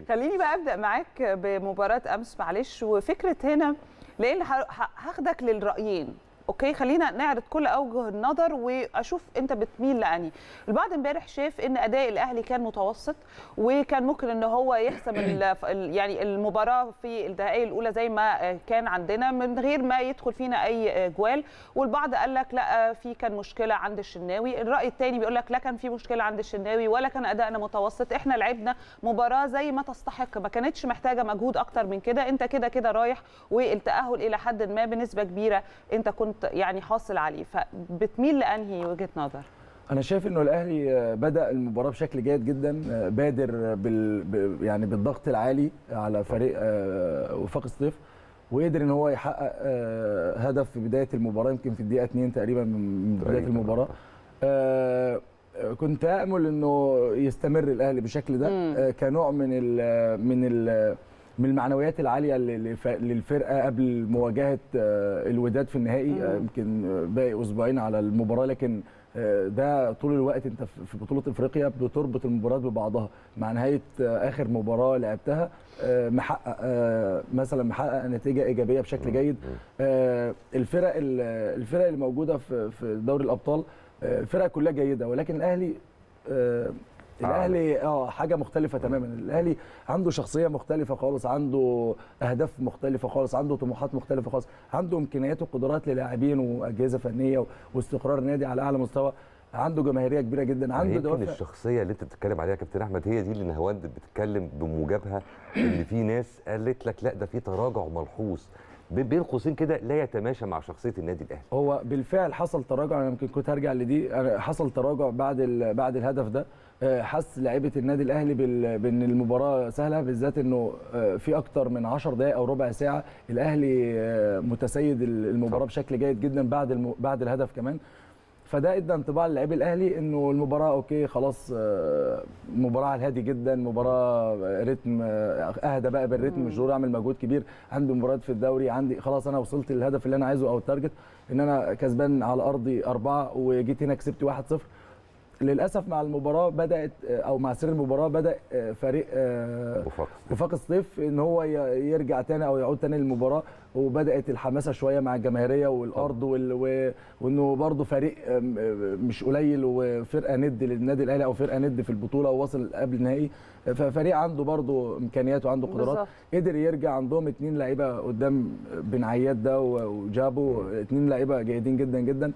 خليني بقى ابدا معاك بمباراه امس معلش وفكره هنا لان ه- ه- هاخدك للرايين اوكي خلينا نعرض كل اوجه النظر واشوف انت بتميل لاني البعض امبارح شاف ان اداء الاهلي كان متوسط وكان ممكن ان هو يحسم ال- ال- يعني المباراه في الدقائق الاولى زي ما كان عندنا من غير ما يدخل فينا اي جوال والبعض قال لك لا في كان مشكله عند الشناوي الراي الثاني بيقول لك لا كان في مشكله عند الشناوي ولا كان ادائنا متوسط احنا لعبنا مباراه زي ما تستحق ما كانتش محتاجه مجهود اكتر من كده انت كده كده رايح والتاهل الى حد ما بنسبه كبيره انت كنت يعني حاصل عليه فبتميل لانهي وجهه نظر انا شايف انه الاهلي آه، بدا المباراه بشكل جيد جدا آه، بادر بال ب- يعني بالضغط العالي على فريق آه، وفاق الصيف وقدر ان هو يحقق آه، هدف في بدايه المباراه يمكن في الدقيقه 2 تقريبا من من بدايه تقريباً. المباراه آه، آه، كنت امل انه يستمر الاهلي بالشكل ده مم. آه، كنوع من ال من ال من المعنويات العاليه للف- للفرقه قبل مواجهه آه، الوداد في النهائي آه، مم. يمكن آه، باقي اسبوعين على المباراه لكن آه، ده طول الوقت انت في في بطوله افريقيا بتربط المباريات ببعضها مع نهايه آه، اخر مباراه لعبتها آه، محقق آه، مثلا محقق نتيجه ايجابيه بشكل جيد آه، الفرق ال- الفرق اللي موجوده في في دوري الابطال آه، الفرق كلها جيده ولكن الاهلي آه، الاهلي اه حاجه مختلفه تماما الاهلي عنده شخصيه مختلفه خالص عنده اهداف مختلفه خالص عنده طموحات مختلفه خالص عنده امكانيات وقدرات للاعبين واجهزه فنيه واستقرار نادي على اعلى مستوى عنده جماهيريه كبيره جدا عنده يمكن دوافع الشخصيه اللي انت بتتكلم عليها يا كابتن احمد هي دي اللي نهاوند بتتكلم بموجبها ان في ناس قالت لك لا ده في تراجع ملحوظ ب- بين قوسين كده لا يتماشى مع شخصيه النادي الاهلي هو بالفعل حصل تراجع انا يمكن كنت هرجع لدي أنا حصل تراجع بعد ال- بعد الهدف ده آه، حس لعيبه النادي الاهلي بال- بان المباراه سهله بالذات انه آه، في اكتر من 10 دقائق او ربع ساعه الاهلي آه، متسيد ال- المباراه طبعا. بشكل جيد جدا بعد الم... بعد الهدف كمان فده ادى انطباع للاعبي الاهلي انه المباراه اوكي خلاص آه، مباراه على الهادي جدا مباراه رتم آه، اهدى بقى بالريتم مش ضروري اعمل مجهود كبير عندي مباريات في الدوري عندي خلاص انا وصلت للهدف اللي انا عايزه او التارجت ان انا كسبان على ارضي اربعه وجيت هنا كسبت 1-0 للاسف مع المباراه بدات آه، او مع سير المباراه بدا آه، فريق آه، وفاق وفاق الصيف ان هو ي- يرجع تاني او يعود تاني للمباراه وبدات الحماسه شويه مع الجماهيريه والارض وال... و... وانه برضه فريق أم- أم- مش قليل وفرقه ند للنادي الاهلي او فرقه ند في البطوله ووصل قبل النهائي ففريق عنده برضه امكانيات وعنده قدرات بالظبط. قدر يرجع عندهم اتنين لعيبه قدام بن عياد ده و- وجابوا اتنين لعيبه جيدين جدا جدا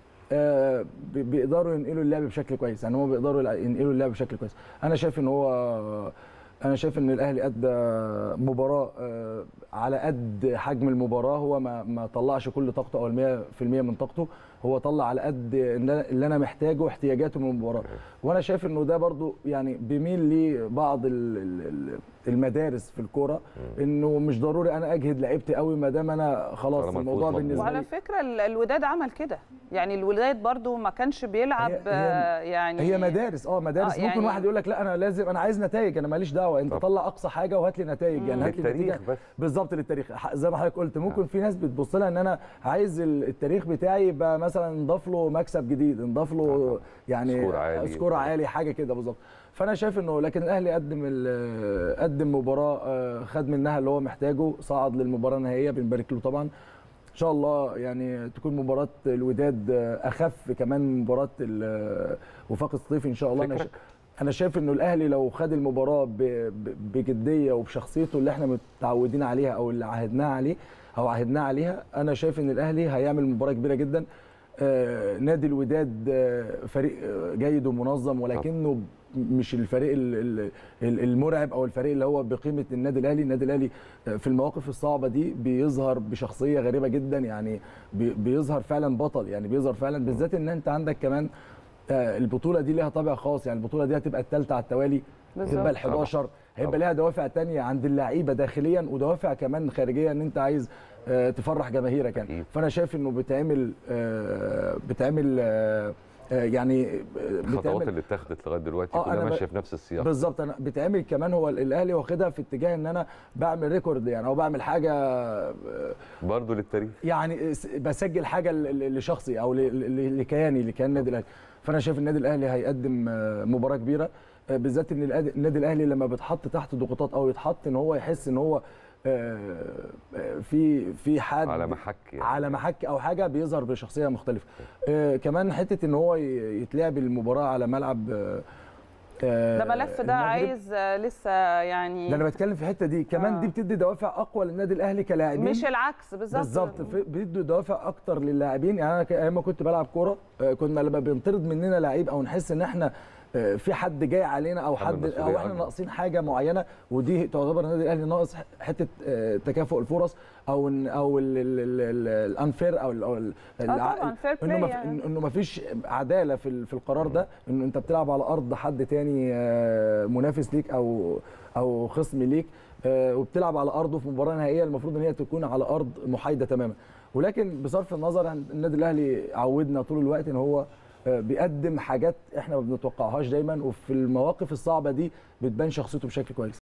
آه، بي- بيقدروا ينقلوا اللعب بشكل كويس يعني هم بيقدروا يلع- ينقلوا اللعب بشكل كويس انا شايف ان هو انا شايف ان الاهلي ادى مباراه آه، على قد حجم المباراه هو ما ما طلعش كل طاقته او ال 100% من طاقته هو طلع على قد إن أنا- اللي انا محتاجه احتياجاته من المباراه وانا شايف انه ده برضو يعني بيميل لبعض ال- ال- ال- المدارس في الكوره انه مش ضروري انا اجهد لعيبتي قوي ما دام انا خلاص طالما الموضوع الفوز بالنسبه وعلى لي فكره ال- الوداد عمل كده يعني الوداد برضو ما كانش بيلعب هي- هي- آه، يعني هي مدارس اه مدارس آه، ممكن يعني- واحد يقول لك لا انا لازم انا عايز نتائج انا ماليش دعوه انت طب. طلع اقصى حاجه وهات لي نتائج يعني هات لي للتاريخ نتيجه بس بالظبط للتاريخ ح- زي ما حضرتك قلت ممكن في ناس بتبص لها ان انا عايز ال- التاريخ بتاعي يبقى مثلا انضاف له مكسب جديد انضاف له آه. يعني سكور عالي. سكور عالي حاجه كده بالظبط فانا شايف انه لكن الاهلي قدم ال- قدم مباراه آه، خد منها اللي هو محتاجه صعد للمباراه النهائيه بنبارك له طبعا ان شاء الله يعني تكون مباراه الوداد آه، اخف كمان من مباراه ال- وفاق الصيف ان شاء الله انا فكرك؟ شا- انا شايف انه الاهلي لو خد المباراه ب- ب- بجديه وبشخصيته اللي احنا متعودين عليها او اللي عهدناها عليه او عهدناه عليها انا شايف ان الاهلي هيعمل مباراه كبيره جدا آه، نادي الوداد آه، فريق آه، جيد ومنظم ولكنه مش الفريق ال- ال- ال- المرعب او الفريق اللي هو بقيمه النادي الاهلي النادي الاهلي آه، في المواقف الصعبه دي بيظهر بشخصيه غريبه جدا يعني بي- بيظهر فعلا بطل يعني بيظهر فعلا بالذات ان انت عندك كمان آه، البطوله دي ليها طابع خاص يعني البطوله دي هتبقى الثالثه على التوالي بالظبط. هتبقى ال 11 هيبقى ليها دوافع تانية عند اللعيبه داخليا ودوافع كمان خارجيه ان انت عايز آه، تفرح جماهيرك يعني أكيد. فانا شايف انه بتعمل آه، بتعمل آه، آه، يعني آه، الخطوات بتعمل اللي اتخذت لغايه دلوقتي آه، كلها أنا ب- ماشيه في نفس السياق بالظبط انا بتعمل كمان هو الاهلي واخدها في اتجاه ان انا بعمل ريكورد يعني او بعمل حاجه آه، برضه للتاريخ يعني س- بسجل حاجه ل- ل- لشخصي او ل- ل- لكياني لكيان النادي الاهلي فانا شايف النادي الاهلي هيقدم آه، مباراه كبيره آه، بالذات ان الأد- النادي الاهلي لما بيتحط تحت ضغوطات او يتحط ان هو يحس ان هو آه، آه، في في حد على محك يعني. على محك او حاجه بيظهر بشخصيه مختلفه آه، كمان حته ان هو ي- يتلعب المباراه على ملعب آه، آه، ده ملف ده المغرب. عايز آه، لسه يعني ده انا بتكلم في الحته دي كمان آه. دي بتدي دوافع اقوى للنادي الاهلي كلاعبين مش العكس بالظبط بالظبط في- بيدوا دوافع اكتر للاعبين يعني انا ك- ايام ما كنت بلعب كوره آه، كنا لما بينطرد مننا لعيب او نحس ان احنا آه، في حد جاي علينا او حمل حد مسؤولية او احنا أكبر. ناقصين حاجه معينه ودي تعتبر النادي الاهلي ناقص ح- حته آه، تكافؤ الفرص او إن- او الانفير او ال- او ال- الع- طبعاً، fair انه play ما يعني. في- انه ما فيش عداله في ال- في القرار ده انه انت بتلعب على ارض حد تاني آه، منافس ليك او او خصم ليك آه، وبتلعب على ارضه في مباراه نهائيه المفروض ان هي تكون على ارض محايده تماما ولكن بصرف النظر عن النادي الاهلي عودنا طول الوقت ان هو آه، بيقدم حاجات احنا ما بنتوقعهاش دايما وفي المواقف الصعبه دي بتبان شخصيته بشكل كويس